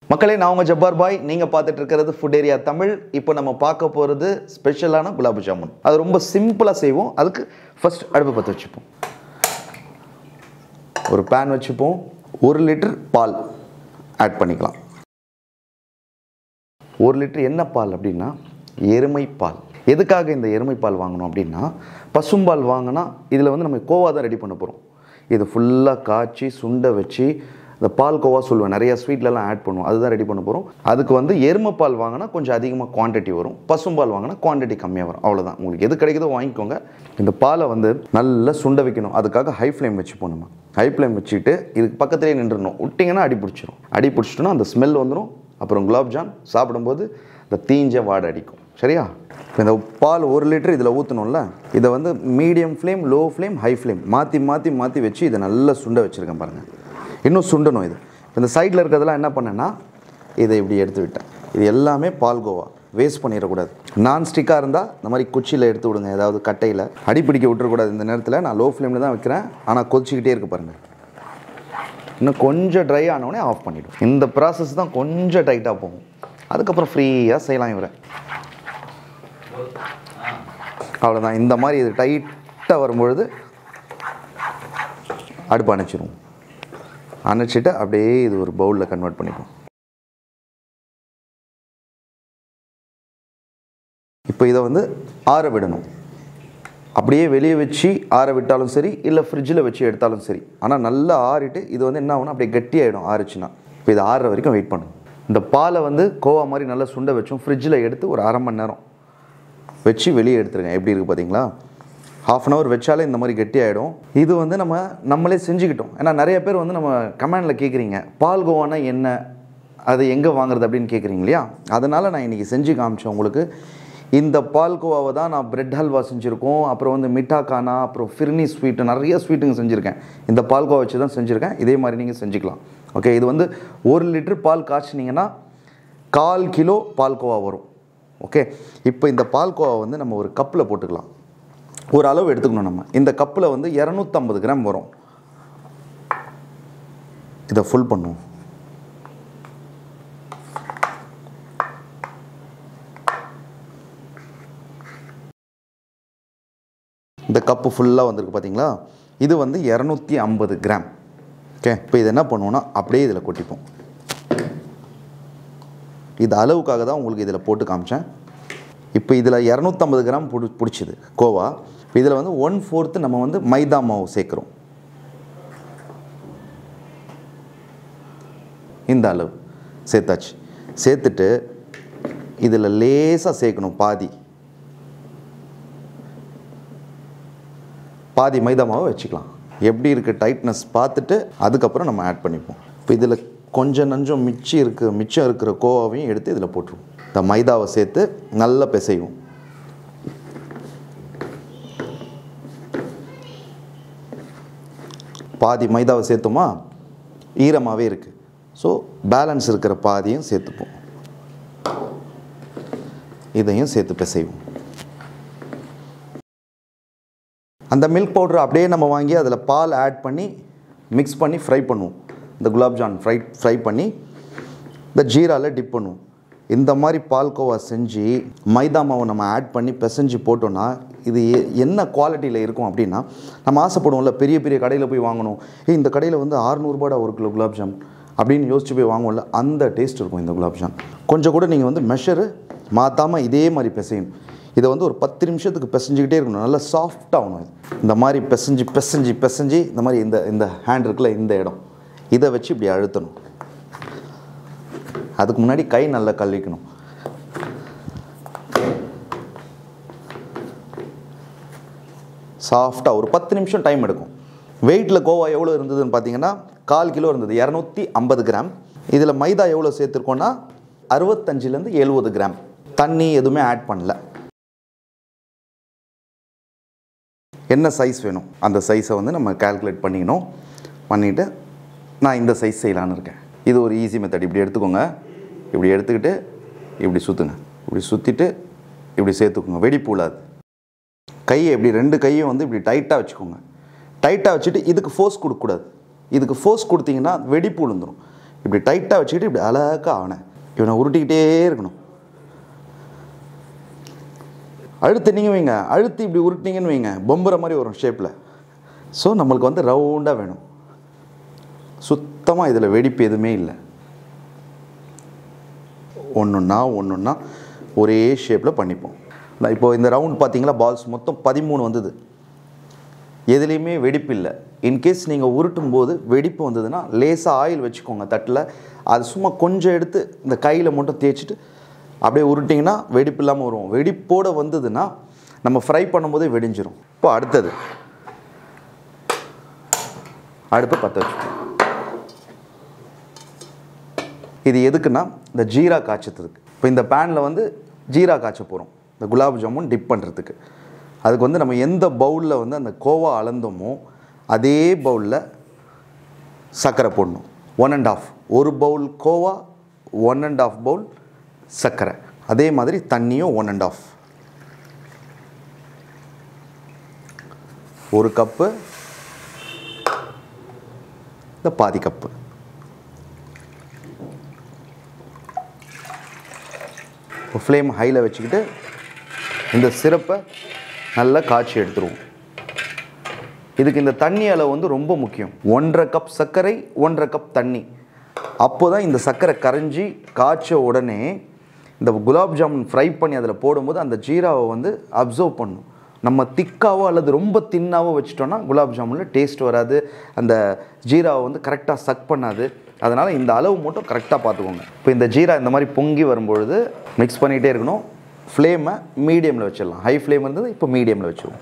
மக்களே நான் உங்கள் ஜப்பார் பாய் நீங்கள் பார்த்துட்டு இருக்கிறது ஃபுட் ஏரியா தமிழ் இப்போ நம்ம பார்க்க போகிறது ஸ்பெஷலான குலாப் ஜாமுன் அது ரொம்ப சிம்பிளாக செய்வோம் அதுக்கு ஃபர்ஸ்ட் அடுப்பு பற்ற வச்சுப்போம் ஒரு பேன் வச்சுப்போம் ஒரு லிட்டர் பால் ஆட் பண்ணிக்கலாம் ஒரு லிட்டர் என்ன பால் அப்படின்னா எருமை பால் எதுக்காக இந்த எருமை பால் வாங்கணும் அப்படின்னா பசும்பால் வாங்கினா இதில் வந்து நம்ம கோவா தான் ரெடி பண்ண போகிறோம் இது ஃபுல்லாக காய்ச்சி சுண்ட வச்சு இந்த பால் கோவா சொல்லுவேன் நிறைய ஸ்வீட்லலாம் ஆட் பண்ணுவோம் அதுதான் ரெடி பண்ண போகிறோம் அதுக்கு வந்து எருமை பால் வாங்கினா கொஞ்சம் அதிகமாக குவான்டிட்டி வரும் பசும்பால் வாங்கினா குவான்டிட்டி கம்மியாக வரும் அவ்வளோதான் உங்களுக்கு எது கிடைக்குதோ வாங்கிக்கோங்க இந்த பாலை வந்து நல்லா சுண்ட வைக்கணும் அதுக்காக ஹை ஃப்ளேம் வச்சுப்போம் நம்ம ஹை ஃப்ளேம் வச்சுட்டு இதுக்கு பக்கத்துலேயே நின்றுடணும் விட்டிங்கன்னா அடி பிடிச்சிரும் அடி பிடிச்சிட்டோன்னா அந்த ஸ்மெல் வந்துடும் அப்புறம் குலாப்ஜான் சாப்பிடும்போது இந்த தீஞ்ச வாடை அடிக்கும் சரியா இப்போ இந்த பால் ஒரு லிட்டர் இதில் ஊற்றணும்ல இதை வந்து medium flame low flame high flame மாற்றி மாற்றி மாற்றி வச்சு இதை நல்லா சுண்ட வச்சுருக்கேன் பாருங்கள் இன்னும் சுண்டணும் இது இந்த சைடில் இருக்கிறதெல்லாம் என்ன பண்ணேன்னா இதை இப்படி எடுத்து விட்டேன் இது எல்லாமே பால்கோவா வேஸ்ட் பண்ணிடக்கூடாது நான் ஸ்டிக்காக இருந்தால் இந்த மாதிரி குச்சியில் எடுத்து விடுங்க ஏதாவது கட்டையில் அடிப்பிடிக்க விட்டுறக்கூடாது இந்த நேரத்தில் நான் லோ ஃப்ளேமில் தான் வைக்கிறேன் ஆனால் கொதிச்சிக்கிட்டே இருக்கு பாருங்கள் இன்னும் கொஞ்சம் ட்ரை ஆனவுடனே ஆஃப் பண்ணிவிடும் இந்த ப்ராசஸ் தான் கொஞ்சம் டைட்டாக போகும் அதுக்கப்புறம் ஃப்ரீயாக செய்யலாம் இவரை அவ்வளோதான் இந்த மாதிரி இது டைட்டாக வரும்பொழுது அடுப்பு அணைச்சிரும் அணைச்சிட்டு அப்படியே இது ஒரு பவுலில் கன்வெர்ட் பண்ணிப்போம் இப்போ இதை வந்து ஆற விடணும் அப்படியே வெளியே வச்சு ஆற விட்டாலும் சரி இல்லை ஃப்ரிட்ஜில் வச்சு எடுத்தாலும் சரி ஆனால் நல்லா ஆறிட்டு இது வந்து என்ன ஆகும்னா அப்படியே கட்டியாயிடும் ஆறுச்சுன்னா இப்போ இது ஆறுற வரைக்கும் வெயிட் பண்ணணும் இந்த பாலை வந்து கோவா மாதிரி நல்லா சுண்ட வச்சோம் ஃப்ரிட்ஜில் எடுத்து ஒரு அரை மணி நேரம் வச்சு வெளியே எடுத்துருங்க எப்படி இருக்குது பார்த்தீங்களா ஹாஃப் அன் ஹவர் வச்சாலே இந்த மாதிரி கெட்டி ஆகிடும் இது வந்து நம்ம நம்மளே செஞ்சுக்கிட்டோம் ஏன்னா நிறைய பேர் வந்து நம்ம கமெண்டில் கேட்குறீங்க பால் கோவானா என்ன அது எங்கே வாங்குறது அப்படின்னு கேட்குறீங்க இல்லையா அதனால் நான் இன்றைக்கி செஞ்சு காமிச்சேன் உங்களுக்கு இந்த பால்கோவாவை தான் நான் பிரெட் ஹல்வா செஞ்சுருக்கோம் அப்புறம் வந்து மிட்டா கானா அப்புறம் ஃபிர்னி ஸ்வீட்டு நிறைய ஸ்வீட்டுங்க செஞ்சுருக்கேன் இந்த பால்கோவா வச்சு தான் செஞ்சுருக்கேன் இதே மாதிரி நீங்கள் செஞ்சுக்கலாம் ஓகே இது வந்து ஒரு லிட்டர் பால் காய்ச்சினீங்கன்னா கால் கிலோ பால்கோவா வரும் ஓகே இப்போ இந்த பால்கோவா வந்து நம்ம ஒரு கப்பில் போட்டுக்கலாம் ஒரு அளவு எடுத்துக்கணும் நம்ம இந்த கப்பில் வந்து இரநூத்தம்பது கிராம் வரும் இதை ஃபுல் பண்ணுவோம் இந்த கப்பு ஃபுல்லாக வந்திருக்கு பார்த்தீங்களா இது வந்து இரநூத்தி ஐம்பது கிராம் ஓகே இப்போ இது என்ன பண்ணுவோன்னா அப்படியே இதில் கொட்டிப்போம் இது அளவுக்காக தான் உங்களுக்கு இதில் போட்டு காமிச்சேன் இப்போ இதில் இரநூத்தம்பது கிராம் பிடி பிடிச்சிது கோவா இதில் வந்து ஒன் ஃபோர்த்து நம்ம வந்து மைதா மாவு சேர்க்குறோம் இந்த அளவு சேர்த்தாச்சு சேர்த்துட்டு இதில் லேசாக சேர்க்கணும் பாதி பாதி மைதா மாவை வச்சுக்கலாம் எப்படி இருக்குது டைட்னஸ் பார்த்துட்டு அதுக்கப்புறம் நம்ம ஆட் பண்ணிப்போம் இப்போ இதில் கொஞ்சம் நஞ்சம் மிச்சம் இருக்கு மிச்சம் இருக்கிற கோவாவையும் எடுத்து இதில் போட்டுருவோம் இந்த மைதாவை சேர்த்து நல்லா பிசைவோம் பாதி மைதாவை சேர்த்தோமா ஈரமாகவே இருக்குது ஸோ பேலன்ஸ் இருக்கிற பாதியும் சேர்த்துப்போம் இதையும் சேர்த்து பிசைவோம் அந்த மில்க் பவுடர் அப்படியே நம்ம வாங்கி அதில் பால் ஆட் பண்ணி மிக்ஸ் பண்ணி ஃப்ரை பண்ணுவோம் இந்த குலாப்ஜான் ஃப்ரை ஃப்ரை பண்ணி இந்த ஜீராவில் டிப் பண்ணுவோம் இந்த மாதிரி பால்கோவா செஞ்சு மைதா மாவை நம்ம ஆட் பண்ணி பிசைஞ்சு போட்டோன்னா இது எ- என்ன குவாலிட்டியில் இருக்கும் அப்படின்னா நம்ம ஆசைப்படுவோம்ல பெரிய பெரிய கடையில் போய் வாங்கணும் ஏய் இந்த கடையில் வந்து ஆறுநூறுபாடா ஒரு கிலோ குலாப்ஜாம் அப்படின்னு யோசிச்சு போய் வாங்குவோம்ல அந்த டேஸ்ட் இருக்கும் இந்த குலாப்ஜாம் கொஞ்சம் கூட நீங்கள் வந்து மெஷரு மாற்றாமல் இதே மாதிரி பிசையணும் இதை வந்து ஒரு பத்து நிமிஷத்துக்கு பிசைஞ்சுக்கிட்டே இருக்கணும் நல்லா சாஃப்ட் ஆகணும் இது இந்த மாதிரி பிசைஞ்சு பிசைஞ்சு பிசைஞ்சு இந்த மாதிரி இந்த இந்த ஹேண்ட் இருக்குல்ல இந்த இடம் இதை வச்சு இப்படி அழுத்தணும் அதுக்கு முன்னாடி கை நல்லா கழுவிக்கணும் சாஃப்டாக ஒரு பத்து நிமிஷம் டைம் எடுக்கும் வெயிட்டில் கோவா எவ்வளோ இருந்ததுன்னு பார்த்தீங்கன்னா கால் கிலோ இருந்தது இரநூத்தி ஐம்பது கிராம் இதில் மைதா எவ்வளோ சேர்த்துருக்கோன்னா அறுபத்தஞ்சிலேருந்து எழுபது கிராம் தண்ணி எதுவுமே ஆட் பண்ணல என்ன சைஸ் வேணும் அந்த சைஸை வந்து நம்ம கால்குலேட் பண்ணிக்கணும் பண்ணிவிட்டு நான் இந்த சைஸ் செய்யலான்னு இருக்கேன் இது ஒரு ஈஸி மெத்தட் இப்படி எடுத்துக்கோங்க இப்படி எடுத்துக்கிட்டு இப்படி சுற்றுங்க இப்படி சுற்றிட்டு இப்படி சேர்த்துக்கோங்க வெடி பூலாது கையை இப்படி ரெண்டு கையும் வந்து இப்படி டைட்டாக வச்சுக்கோங்க டைட்டாக வச்சுட்டு இதுக்கு ஃபோர்ஸ் கொடுக்கக்கூடாது இதுக்கு ஃபோர்ஸ் கொடுத்தீங்கன்னா வெடிப்பு விழுந்துடும் இப்படி டைட்டாக வச்சுக்கிட்டு இப்படி அழகாக ஆனேன் இவனை உருட்டிக்கிட்டே இருக்கணும் அழுத்து நீங்கள் வைங்க அழுத்து இப்படி உருட்டினீங்கன்னு வைங்க பொம்புற மாதிரி வரும் ஷேப்பில் ஸோ நம்மளுக்கு வந்து ரவுண்டாக வேணும் சுத்தமாக இதில் வெடிப்பு எதுவுமே இல்லை ஒன்றுன்னா ஒன்றுன்னா ஒரே ஷேப்பில் பண்ணிப்போம் நான் இப்போ இந்த ரவுண்ட் பார்த்தீங்களா பால்ஸ் மொத்தம் பதிமூணு வந்தது எதுலேயுமே வெடிப்பு இல்லை இன்கேஸ் நீங்கள் உருட்டும் போது வெடிப்பு வந்ததுன்னா லேசாக ஆயில் வச்சுக்கோங்க தட்டில் அது சும்மா கொஞ்சம் எடுத்து இந்த கையில் மட்டும் தேய்ச்சிட்டு அப்படியே உருட்டிங்கன்னா வெடிப்பு இல்லாமல் வரும் வெடிப்போடு வந்ததுன்னா நம்ம ஃப்ரை பண்ணும்போதே வெடிஞ்சிரும் இப்போ அடுத்தது அடுப்பு பற்ற வச்சுக்கோங்க இது எதுக்குன்னா இந்த ஜீரா காய்ச்சத்துக்கு இப்போ இந்த பேனில் வந்து ஜீரா காய்ச்ச போகிறோம் இந்த குலாப் ஜாமுன் டிப் பண்ணுறதுக்கு அதுக்கு வந்து நம்ம எந்த பவுலில் வந்து அந்த கோவா அளந்தோமோ அதே பவுலில் சர்க்கரை போடணும் ஒன் அண்ட் ஆஃப் ஒரு bowl khoa one and half bowl சர்க்கரை அதே மாதிரி தண்ணியும் ஒன் அண்ட் ஆஃப் ஒரு கப்பு இந்த பாதி கப்பு ஃப்ளேம் ஹையில் வச்சுக்கிட்டு இந்த சிரப்பை நல்லா காய்ச்சி எடுத்துருவோம் இதுக்கு இந்த தண்ணி அளவு வந்து ரொம்ப முக்கியம் ஒன்றரை கப் சர்க்கரை ஒன்றரை கப் தண்ணி அப்போ தான் இந்த சர்க்கரை கரைஞ்சி காய்ச்ச உடனே இந்த குலாப் ஜாமுன் ஃப்ரை பண்ணி அதில் போடும்போது அந்த ஜீராவை வந்து அப்சர்வ் பண்ணும் நம்ம திக்காவோ அல்லது ரொம்ப தின்னாவோ வச்சுட்டோன்னா குலாப் ஜாமுனில் டேஸ்ட் வராது அந்த ஜீராவை வந்து கரெக்டாக சக் பண்ணாது அதனால் இந்த அளவு மட்டும் கரெக்டாக பார்த்துக்கோங்க இப்போ இந்த ஜீரா இந்த மாதிரி பொங்கி வரும்பொழுது மிக்ஸ் பண்ணிகிட்டே இருக்கணும் ஃப்ளேமை மீடியமில் வச்சிடலாம் ஹை ஃப்ளேம் இருந்தது இப்போ மீடியமில் வச்சுருவோம்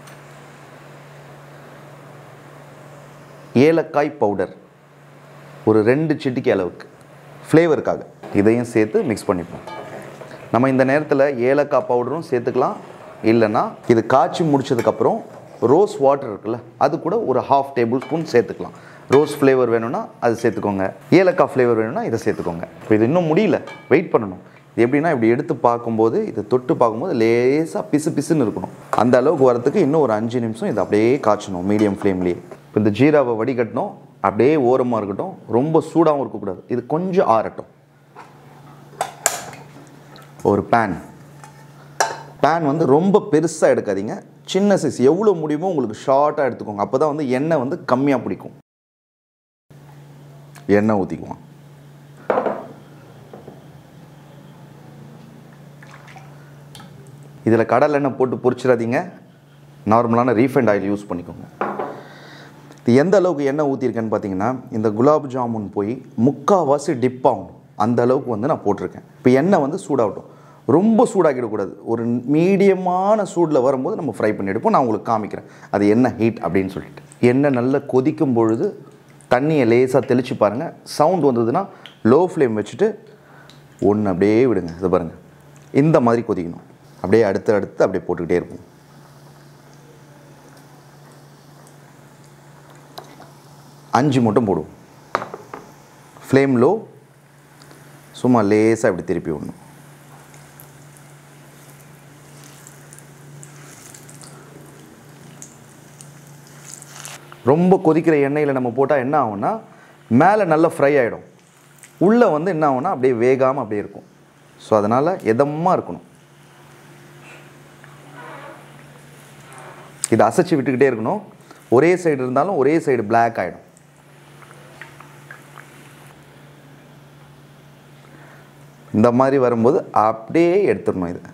ஏலக்காய் பவுடர் ஒரு ரெண்டு சிட்டிக்கு அளவுக்கு ஃப்ளேவருக்காக இதையும் சேர்த்து மிக்ஸ் பண்ணிப்போம் நம்ம இந்த நேரத்தில் ஏலக்காய் பவுடரும் சேர்த்துக்கலாம் இல்லைன்னா இது காய்ச்சி முடிச்சதுக்கப்புறம் ரோஸ் வாட்டர் இருக்குல்ல அது கூட ஒரு ஹாஃப் டேபிள் ஸ்பூன் சேர்த்துக்கலாம் ரோஸ் ஃப்ளேவர் வேணும்னா அது சேர்த்துக்கோங்க ஏலக்காய் ஃப்ளேவர் வேணும்னா இதை சேர்த்துக்கோங்க இப்போ இது இன்னும் முடியல வெயிட் பண்ணணும் இது எப்படின்னா இப்படி எடுத்து பார்க்கும்போது இதை தொட்டு பார்க்கும்போது லேசாக பிசு பிசுன்னு இருக்கணும் அந்த அளவுக்கு வரத்துக்கு இன்னும் ஒரு அஞ்சு நிமிஷம் இதை அப்படியே காய்ச்சணும் மீடியம் ஃப்ளேம்லேயே இப்போ இந்த ஜீராவை வடிகட்டணும் அப்படியே ஓரமாக இருக்கட்டும் ரொம்ப சூடாகவும் இருக்கக்கூடாது இது கொஞ்சம் ஆறட்டும் ஒரு பேன் பேன் வந்து ரொம்ப பெருசாக எடுக்காதீங்க சின்ன சைஸ் எவ்வளோ முடியுமோ உங்களுக்கு ஷார்ட்டாக எடுத்துக்கோங்க அப்போ தான் வந்து எண்ணெய் வந்து கம்மியாக பிடிக்கும் எண்ணெய் ஊற்றிக்குவோம் இதில் கடல் எண்ணெய் போட்டு பொரிச்சிடாதீங்க நார்மலான ரீஃபைண்ட் ஆயில் யூஸ் பண்ணிக்கோங்க இது எந்த அளவுக்கு எண்ணெய் ஊற்றிருக்கேன்னு பார்த்தீங்கன்னா இந்த குலாப் ஜாமுன் போய் முக்கால்வாசி டிப் ஆகணும் அந்த அளவுக்கு வந்து நான் போட்டிருக்கேன் இப்போ எண்ணெய் வந்து சூடாகட்டும் ரொம்ப சூடாக்கிடக்கூடாது ஒரு மீடியமான சூடில் வரும்போது நம்ம ஃப்ரை பண்ணி எடுப்போம் நான் உங்களுக்கு காமிக்கிறேன் அது என்ன ஹீட் அப்படின்னு சொல்லிட்டு எண்ணெய் நல்லா கொதிக்கும் பொழுது தண்ணியை லேசாக தெளித்து பாருங்கள் சவுண்ட் வந்ததுன்னா லோ ஃப்ளேம் வச்சுட்டு ஒன்று அப்படியே விடுங்க இது பாருங்கள் இந்த மாதிரி கொதிக்கணும் அப்படியே அடுத்து அடுத்து அப்படியே போட்டுக்கிட்டே இருப்போம் அஞ்சு மட்டும் போடுவோம் ஃப்ளேம் லோ சும்மா லேசாக இப்படி திருப்பி விடணும் ரொம்ப கொதிக்கிற எண்ணெயில் நம்ம போட்டால் என்ன ஆகும்னா மேலே நல்லா ஃப்ரை ஆகிடும் உள்ளே வந்து என்ன ஆகும்னா அப்படியே வேகாமல் அப்படியே இருக்கும் ஸோ அதனால் எதமாக இருக்கணும் இதை அசைச்சு விட்டுக்கிட்டே இருக்கணும் ஒரே சைடு இருந்தாலும் ஒரே சைடு பிளாக் ஆகிடும் இந்த மாதிரி வரும்போது அப்படியே எடுத்துடணும் இது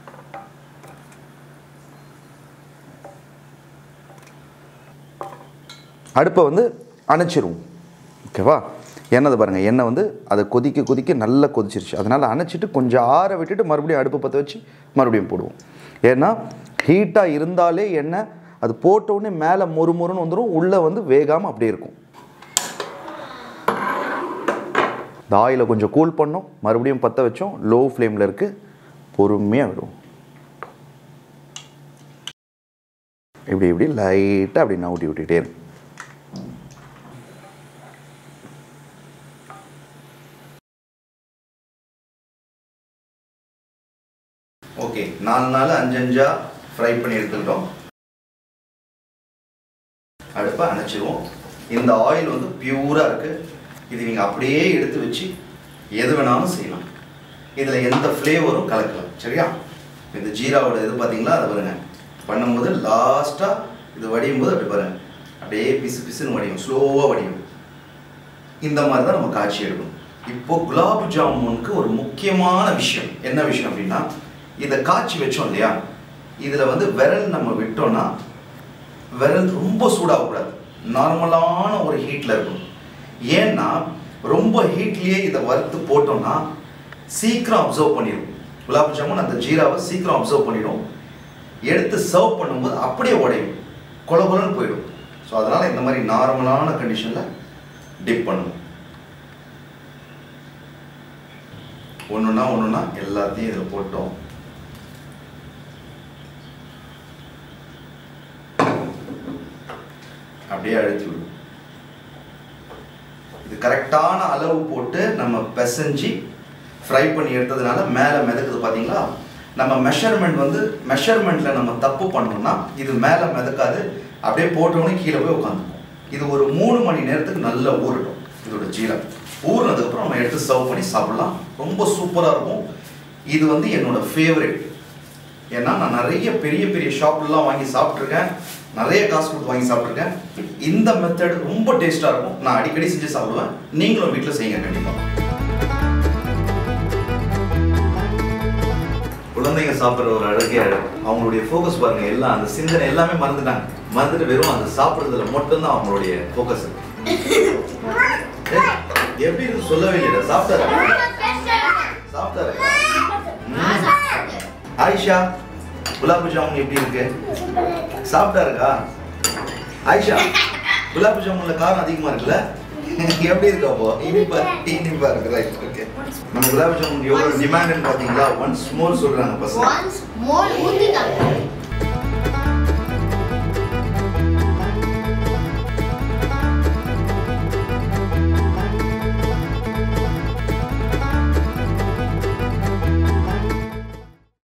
அடுப்பை வந்து அணைச்சிருவோம் ஓகேவா எண்ணெய் பாருங்கள் எண்ணெய் வந்து அதை கொதிக்க கொதிக்க நல்லா கொதிச்சிருச்சு அதனால் அணைச்சிட்டு கொஞ்சம் ஆற விட்டுட்டு மறுபடியும் அடுப்பு பற்ற வச்சு மறுபடியும் போடுவோம் ஏன்னா ஹீட்டாக இருந்தாலே எண்ணெய் அது போட்ட உடனே மேலே மொறு மொறுன்னு வந்துடும் உள்ளே வந்து வேகாமல் அப்படியே இருக்கும் இந்த ஆயிலை கொஞ்சம் கூல் பண்ணோம் மறுபடியும் பற்ற வச்சோம் லோ ஃப்ளேமில் இருக்குது பொறுமையாக விடுவோம் இப்படி இப்படி லைட்டாக அப்படி நவுட்டி விட்டுட்டே இருக்கும் ஓகே நாலு நாள் அஞ்சு அஞ்சா ஃப்ரை பண்ணி எடுத்துக்கிட்டோம் அடுப்பை அணைச்சிருவோம் இந்த ஆயில் வந்து பியூராக இருக்குது இது நீங்கள் அப்படியே எடுத்து வச்சு எது வேணாலும் செய்யலாம் இதில் எந்த ஃப்ளேவரும் கலக்கலாம் சரியா இந்த ஜீராவோட இது பார்த்தீங்களா அதை பாருங்க பண்ணும்போது லாஸ்ட்டாக இது வடியும் போது அப்படி பாருங்க அப்படியே பிசு பிசுன்னு வடியும் ஸ்லோவாக வடியும் இந்த மாதிரி தான் நம்ம காய்ச்சி எடுக்கணும் இப்போ குலாப் ஜாமுனுக்கு ஒரு முக்கியமான விஷயம் என்ன விஷயம் அப்படின்னா இதை காய்ச்சி வச்சோம் இல்லையா இதில் வந்து விரல் நம்ம விட்டோம்னா விரல் ரொம்ப சூடாகக்கூடாது நார்மலான ஒரு ஹீட்டில் இருக்கணும் ஏன்னா ரொம்ப ஹீட்லேயே இதை வறுத்து போட்டோம்னா சீக்கிரம் அப்சர்வ் பண்ணிடும் குலாப் ஜாமுன் அந்த ஜீராவை சீக்கிரம் அப்சர்வ் பண்ணிடும் எடுத்து சர்வ் பண்ணும்போது அப்படியே உடையும் கொல கொலன்னு போயிடும் ஸோ அதனால் இந்த மாதிரி நார்மலான கண்டிஷனில் டிப் பண்ணணும் ஒன்றுனா ஒன்றுனா எல்லாத்தையும் இதில் போட்டோம் அப்படியே அழுத்தி விடும் இது கரெக்டான அளவு போட்டு நம்ம பிசைஞ்சு ஃப்ரை பண்ணி எடுத்ததுனால மேலே மிதக்குது பார்த்தீங்களா நம்ம மெஷர்மெண்ட் வந்து மெஷர்மெண்ட்டில் நம்ம தப்பு பண்ணோம்னா இது மேலே மிதக்காது அப்படியே போட்டோன்னே கீழே போய் உட்காந்துக்கும் இது ஒரு மூணு மணி நேரத்துக்கு நல்லா ஊறட்டும் இதோட ஜீரம் ஊறினதுக்கப்புறம் நம்ம எடுத்து சர்வ் பண்ணி சாப்பிடலாம் ரொம்ப சூப்பராக இருக்கும் இது வந்து என்னோட ஃபேவரட் ஏன்னா நான் நிறைய பெரிய பெரிய ஷாப்லாம் வாங்கி சாப்பிட்ருக்கேன் நிறைய காசு கொடுத்து வாங்கி சாப்பிட்ருக்கேன் இந்த மெத்தட் ரொம்ப டேஸ்ட்டாக இருக்கும் நான் அடிக்கடி செஞ்சு சாப்பிடுவேன் நீங்களும் வீட்டில் செய்யுங்க கண்டிப்பாக குழந்தைங்க சாப்பிட்ற ஒரு அழகே அழகு அவங்களுடைய ஃபோக்கஸ் பாருங்க எல்லாம் அந்த சிந்தனை எல்லாமே மறந்துட்டாங்க மறந்துட்டு வெறும் அந்த சாப்பிட்றதுல மட்டும்தான் அவங்களுடைய ஃபோக்கஸ் எப்படி இருக்கு சொல்லவே இல்லைடா சாப்பிட்டாரு சாப்பிட்டாரு ஆயிஷா குலாப் ஜாமுன் எப்படி இருக்கு சாப்பிட்டா இருக்கா ஆயிஷா குலாப் ஜாமுன்ல காரம் அதிகமா இருக்குல்ல எப்படி இருக்கு அப்போ இனிப்பா இனிப்பா இருக்கு ரைட் ஓகே நம்ம குலாப் ஜாமுன் எவ்வளவு டிமாண்ட்னு பாத்தீங்களா ஒன்ஸ் மோர் சொல்றாங்க பசங்க Once more ஊத்திட்டாங்க